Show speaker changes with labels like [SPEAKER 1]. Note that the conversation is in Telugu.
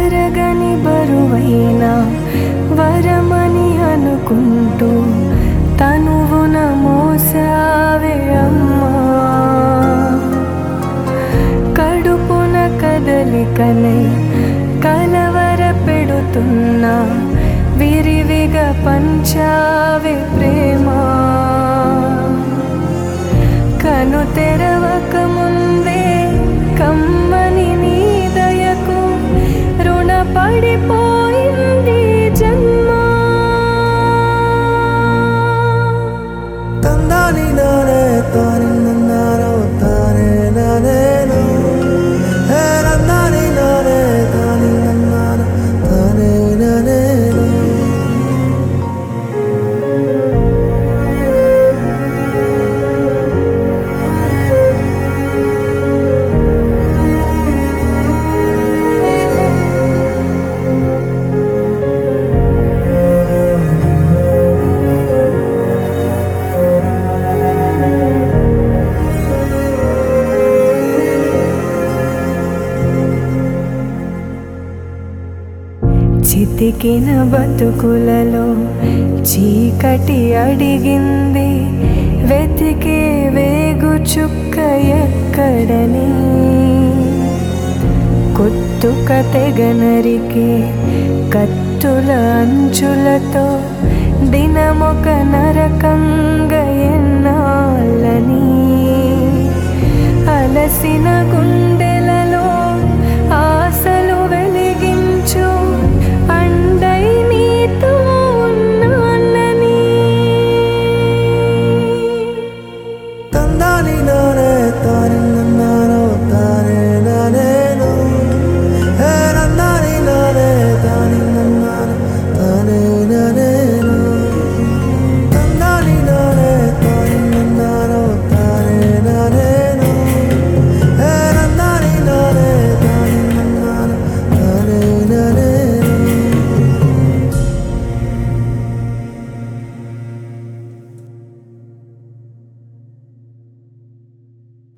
[SPEAKER 1] తరగని బరువైన వరమని అనుకుంటూ తనువున మోసావే అమ్మా కడుపున కదలికనే కలవర పెడుతున్నా విరివిగా పంచావే ప్రేమ కను తెరవక ముందే కమ్మని నీ దయకు రుణపడిపోయింది జన్మ
[SPEAKER 2] ತಂದಾನಿ ನಾನೇ ತಾನಿ ನನ್ನಾರೋ ತಾನೇ ನಾನೇನು ಹೇ ನಂದಾನಿ ನಾನೇ ತಾನಿ ನನ್ನಾನ ತಾನೇ ನಾನೇನು
[SPEAKER 1] చితికిన బతుకులలో చీకటి అడిగింది వెతికే వేగు చుక్క ఎక్కడని కొత్తుక తెగనరికే కత్తుల అంచులతో దినమొక నరకంగ ఎన్నాళ్ళని అలసిన గుండెలలో ఆశలు వెలిగించు అండై నీతో ఉన్నాళ్ళని
[SPEAKER 2] ತಂದಾನಿ